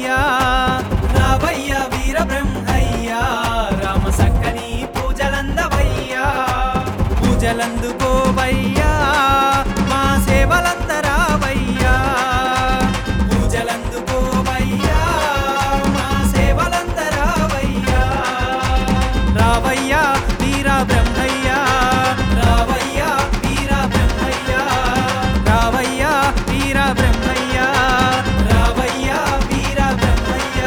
బ్రహ్మయ్యా రావయ్య వీర బ్రహ్మయ్యా రామ సక్కని పూజలందవయ్యా పూజలందుకోవయ్యా మా సేవలందరావయ్యా పూజలందుకోవయ్యా మా సేవలందరావయ్యా రావయ్యా వీర బ్రహ్మయ్యా రావయ్యా వీర బ్రహ్మయ్యా రావయ్యా వీర బ్రహ్మయ్యా రావయ్యా వీర బ్రహ్మయ్యా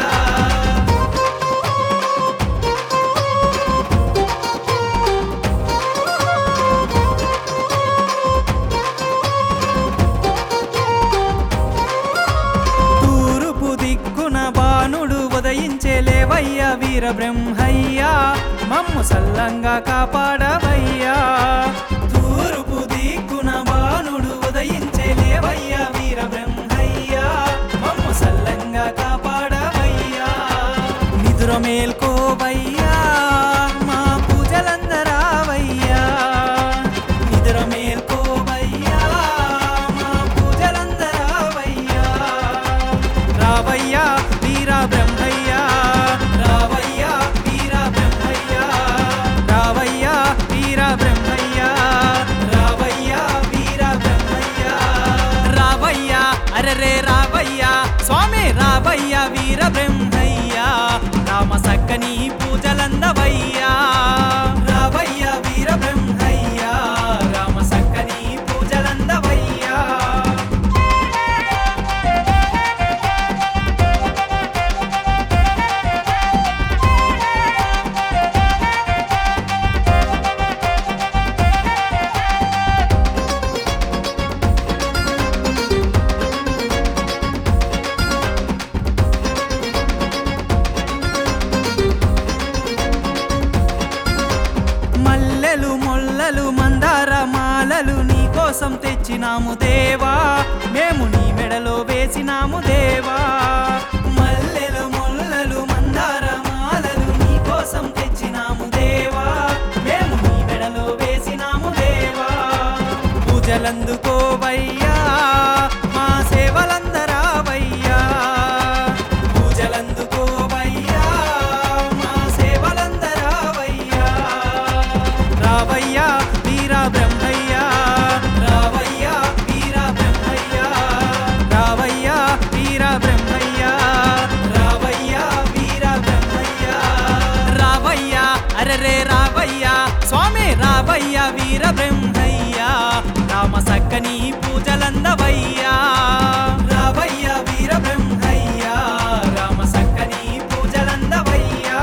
తూర్పు దిక్కున బాణుడు ఉదయించే లేవయ్య వీర బ్రహ్మయ్యా మమ్ము సల్లంగా కాపాడవయ్యా తూర్పు దిక్కున బాణుడు ఉదయించే లేవయ్య వీర బ్రహ్మయ్యా మమ్ము సల్లంగా కాపాడవయ్యా నిదుర మేల్కోవయ్యా మా పూజలందరావయ్యా నిదుర మేల్కోవయ్యా మా పూజలందరావయ్యా రావయ్యా వీర బ్రహ్మయ్యా రావయ్యా వీర బ్రహ్మయ్యా రావయ్యా వీర బ్రహ్మయ్యా రావయ్యా వీర బ్రహ్మయ్యా రావయ్యా అరరే రావయ్యా స్వామి రావయ్యా వీర బ్రహ్మయ్యా రామ సక్కని పూజలందవయ్యా రావయ్యా వీర బ్రహ్మయ్యా రామ సక్కని పూజలందవయ్యా మల్లెలు మొల్లలు మందార మాలలు నీ కోసం తెచ్చినాము దేవా మేము నీ మెడలో వేసినాము దేవా మల్లెలు మొల్లలు మందార మాలలు నీ కోసం తెచ్చినాము దేవా మేము నీ మెడలో వేసినాము దేవా పూజలందుకోవయ్యా మా సేవలందరావయ్యా పూజలందుకోవయ్యా మా సేవలందరావయ్యా రావయ్యా వీర బ్రహ్మయ్యా రావయ్యా వీర బ్రహ్మయ్యా రావయ్యా వీర బ్రహ్మయ్యా రావయ్యా వీర బ్రహ్మయ్యా రావయ్యా అరరే రావయ్యా స్వామి రావయ్యా వీర బ్రహ్మయ్యా రామ సక్కని పూజలందవయ్యా రావయ్యా వీర బ్రహ్మయ్యా రామ సక్కని పూజలందవయ్యా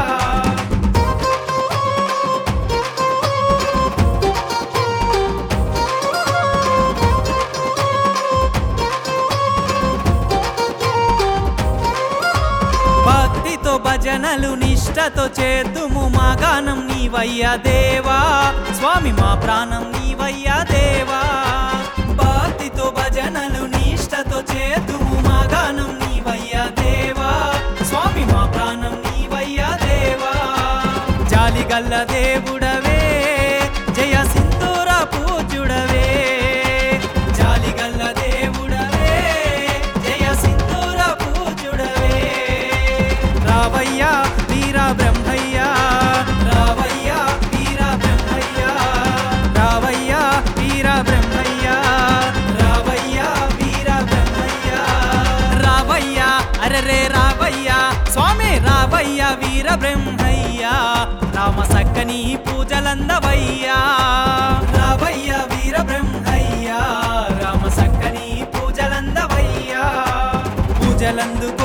భక్తితో భజనలు నిష్టతో చేద్దుము మా గానం నీవయ్యా దేవా స్వామి మా ప్రాణం నీవయ్యా దేవా భక్తితో భజనలు నిష్టతో చేద్దుము మా గానం నీవయ్యా దేవా స్వామి మా ప్రాణం నీవయ్యా దేవా జాలిగల్ల దేవుడవే జయ సింధూర పూజుడవే జాలిగల్ల దేవుడవే జయ సింధూర పూజుడవే రావయ్యా వీర బ్రహ్మయ్యా రావయ్యా వీర బ్రహ్మయ్యా రావయ్యా వీర బ్రహ్మయ్యా రావయ్యా వీర బ్రహ్మయ్యా రావయ్యా అరరే రావయ్యా స్వామి రావయ్యా వీర బ్రహ్మయ్యా రామ సక్కని పూజలందవయ్యా రావయ్యా వీర బ్రహ్మయ్యా రామ సక్కని పూజలందవయ్యా పూజలందుకో